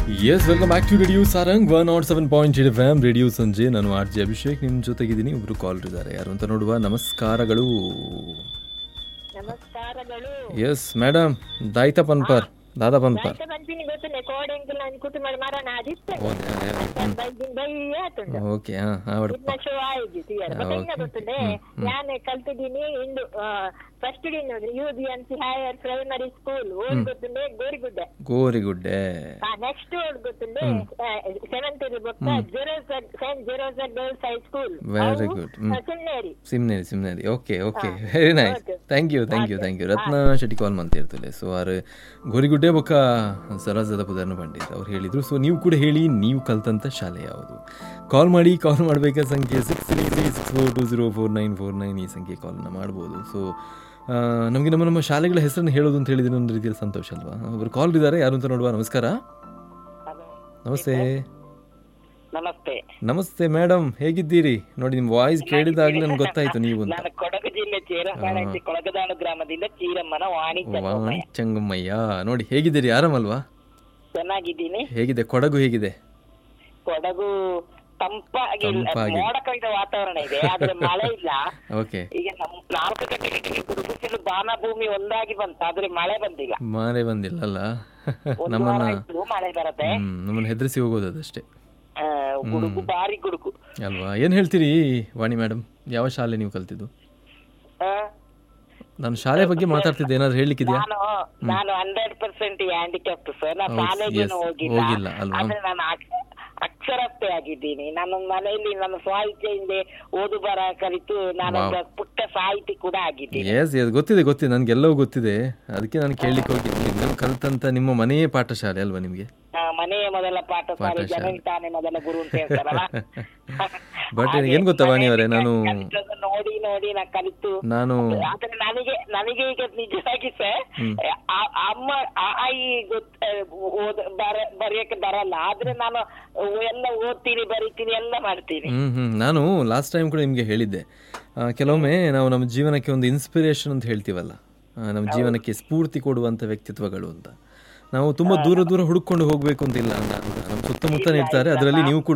S welcome back to radio Sarang one not seven point eight F M radio ಸಂಜೆ ನಾನು R J Abhishek ನಿಮ್ಮ ಜೊತೆಗಿದ್ದೀನಿ ಒಬ್ರು ಕಾಲ್ ಇದ್ದಾರೆ ಯಾರು ಅಂತ ನೋಡುವ ನಮಸ್ಕಾರಗಳು ನಮಸ್ಕಾರಗಳು ಎಸ್ ಮೇಡಮ್ ದಾಯ್ತಾ ಪನ್ಪರ್ ದಾದಾ ಪನ್ಪರ್ ಆಯ್ತು ಬಂದಿನಿ ಗೊತ್ತಿಲ್ಲ ಕೋಡೆಂಗಿಲ್ಲ ಅನ್ಕುಟ್ಟು ಮಾಡಿ ಮರಣ ಆದಿತ್ತೆ ಬೈದಿನ ಬೈ ಆತುಂಡು ಓಕೆ ಹಾಂ ಹಾಂ ಇದ್ನ ಶೋ ಆಯ್ತು ತಿಯರ್ ಮತ್ತೆ ಗೊತ್ತುಂಡೆ ನಾನು ಕಲ್ತಿದ್ದೀನಿ ಇಂದು ಫಸ್ಟ್ ಡಿ ನೋಡ್ರಿ U B N C higher primary school ಓಡ್ ಗೊತ್ತುಂಡೆ ಗೋರಿಗುಡ್ಡೆ ಗೋರಿಗುಡ್ಡೆ ನೆಕ್ಸ್ಟ್ ಓಡ್ ಗೊತ್ತುಂಡೆ ಸೆವೆಂತ್ ಬೊಕ್ಕ zero cent zero girls high school very good ಸುಮ್ನೇರಿ ಸಿಮ್ನೇರಿ ಸಿಮ್ನೇರಿ okay okay very nice thank you thank you thank you Ratna Shetty call ಮಾಡ್ತಿರ್ತಲೆ ಸೊ ಆರು ಗೋರಿಗುಡ್ಡೆ ಬೊಕ್ಕ ಸರಸದ ಪುದರ್ನ ಪಂಡಿತ್ ಅವ್ರು ಹೇಳಿದ್ರು ಸೊ ನೀವು ಕೂಡ ಹೇಳಿ ನೀವು ಕಲ್ತಂತ ಶಾಲೆ ಯಾವುದು ಕಾಲ್ ಮಾಡಿ ಕಾಲ್ ಮಾಡಬೇಕಾದ ಸಂಖ್ಯೆ six three three six four two zero four nine four nine ಈ ಸಂಖ್ಯೆ ಕಾಲ್ನ ಮಾಡ್ಬೋದು ಸೊ ನಮಗೆ ನಮ್ಮ ನಮ್ಮ ಶಾಲೆಗಳ ಹೆಸರನ್ನು ಹೇಳೋದು ಅಂತ ಹೇಳಿದ್ರೆ ಒಂದು ರೀತಿಯಲ್ಲಿ ಸಂತೋಷ ಅಲ್ವಾ ಒಬ್ರು ಕಾಲ್ ಇದ್ದಾರೆ ಯಾರು ಅಂತ ನೋಡುವ ನಮಸ್ಕಾರ ನಮಸ್ತೆ ನಮಸ್ತೆ ನಮಸ್ತೆ ಮೇಡಮ್ ಹೇಗಿದ್ದೀರಿ ನೋಡಿ ನಿಮ್ಮ ವಾಯ್ಸ್ ಕೇಳಿದಾಗಲೇ ನನಗೆ ಗೊತ್ತಾಯ್ತು ನೀವು ಅಂತ ನಾನು ಕೊಡಗು ಜಿಲ್ಲೆ ಚೇರಪಾಳ್ಯ ಕೊಳಗದಾಳು ಗ್ರಾಮದಿಂದ ಚೀರಮ್ಮನ ವಾಣಿಜ್ಯ ವಾಣಿ ಚಂಗಮ್ಮಯ್ಯ ನೋಡಿ ಹೇಗಿದ್ದೀರಿ ಆರಾಮಲ್ವಾ ಚೆನ್ನಾಗಿದ್ದೀನಿ ಹೇಗಿದೆ ಕೊಡಗು ಹೇಗಿದೆ ಕೊಡಗು ತಂಪಾಗಿ ತಂಪಾಗಿ. ಮೋಡ ಕವಿದ ವಾತಾವರಣ ಇದೆ ಆದ್ರೆ ಮಳೆ ಇಲ್ಲ ಓಕೆ ಈಗ ನಮ್ ನಾಲ್ಕು ಗಂಟೆಗೆ ಗುಡುಗುಸಿಲು ಬಾನ ಭೂಮಿ ಒಂದಾಗಿ ಬಂತು ಆದ್ರೆ ಮಳೆ ಬಂದಿಲ್ಲ ಮಾರೇ ಬಂದಿಲ್ಲಲ್ಲ ಒಂದು ನಮ್ಮನ್ನ ವಾರ ಆಯ್ತು ಮಳೆ ಬರುತ್ತೆ ಹ್ಮ್ ನಮ್ಮನ್ನ ಹೆದರಿಸಿ ಹೋಗೋದು ಅದಷ್ಟೇ ಆ, ಗುಡುಗು ಭಾರಿ ಗುಡುಗು ಅಲ್ವಾ ಏನು ಹೇಳ್ತೀರಿ ವಾಣಿ ಮೇಡಮ್ ಯಾವ ಶಾಲೆ ನೀವು ಕಲ್ತಿದ್ದು ಆ, ನಾನು ಶಾಲೆ ಬಗ್ಗೆ ಮಾತಾಡ್ತಿದ್ದೆ ಏನಾದ್ರು ಹೇಳಲಿಕ್ಕಿದೆಯಾ ನಾನು ನಾನು ಹಂಡ್ರೆಡ್ ಪರ್ಸೆಂಟ್ ಹ್ಯಾಂಡಿಕ್ಯಾಪ್ಟ್ ಸರ್ ನಾನು ಹೌದು, ಕಾಲೇಜಿನ yes, ಹೋಗಿಲ್ಲ ಹೋಗಿಲ್ಲ ಅಲ್ವಾ? ಆದ್ರೆ ನಾನು ಅಕ್ಷ- ಅಕ್ಷರಸ್ಥೆ ಆಗಿದ್ದೀನಿ ನಾನು ಮನೆಯಲ್ಲಿ ನನ್ನ ಸಾಹಿತ್ಯದಿಂದ ಓದು ಬರ ಕಲಿತು ನಾನು ಒಬ್ಬ ಪುಟ್ಟ ಸಾಹಿತಿ ಕೂಡ ಆಗಿದ್ದೀನಿ ಎಸ್ ಎಸ್ ಗೊತ್ತಿದೆ ಗೊತ್ತಿದೆ ನನಗೆಲ್ಲವೂ ಗೊತ್ತಿದೆ ಅದಕ್ಕೆ ನಾನು ಕೇಳಲಿಕ್ಕೆ ಹೋಗಿದ್ದೆ ನೀವು ಕಲ್ತಂತ ನಿಮ್ಮ ಮನೆಯೇ ಪಾಠಶಾಲೆ ಅಲ್ವಾ ನಿಮಗೆ ಆ, ಮನೆಯ ಮೊದಲ ಪಾಠಶಾಲೆ ಜನನಿ ತಾನೇ ಮೊದಲ ಗುರು ಅಂತ ಹೇಳ್ತಾರಲ್ಲ ಬಟ್ ಏನ್ ಗೊತ್ತಾ ವಾಣಿ ಅವರೇ ನಾನು ಕಲಿತದ್ದು ನೋಡಿ ನೋಡಿ ನಾ ಕಲಿತು ನಾನು ಆದ್ರೆ ನನಗೆ ನನಗೆ ಈಗ ನಿಜವಾಗಿ ಸರ್ ಆ- ಅಮ್ಮ ಆ ಆಯಿ ಗೊತ್ತ ಓದ ಬರ ಬರೆಯಕ್ಕೆ ಬರಲ್ಲ ಆದ್ರೆ ನಾನು ಎಲ್ಲ ಓದ್ತೀನಿ ಬರೀತೀನಿ ಎಲ್ಲ ಮಾಡ್ತೀನಿ ಹ್ಮ್ ಹ್ಮ್ ನಾನು ಲಾಸ್ಟ್ ಟೈಮ್ ಕೂಡ ನಿಮಗೆ ಹೇಳಿದ್ದೆ ಆ, ಕೆಲವೊಮ್ಮೆ ನಾವು ನಮ್ಮ ಜೀವನಕ್ಕೆ ಒಂದು ಇನ್ಸ್ಪಿರೇಷನ್ ಅಂತ ಹೇಳ್ತೀವಲ್ಲ ಆ, ನಮ್ಮ ಜೀವನಕ್ಕೆ ಸ್ಫೂರ್ತಿ ಕೊಡುವಂಥ ವ್ಯಕ್ತಿತ್ವಗಳು ಅಂತ ನಾವು ತುಂಬ ದೂರ ದೂರ ಹುಡುಕೊಂಡು ಹೋಗಬೇಕು ಅಂತಿಲ್ಲ ಅಂತ ನಮ್ಮ ಸುತ್ತಮುತ್ತ ಇರ್ತಾರೆ ಅದರಲ್ಲಿ ನೀವು ಕೂಡ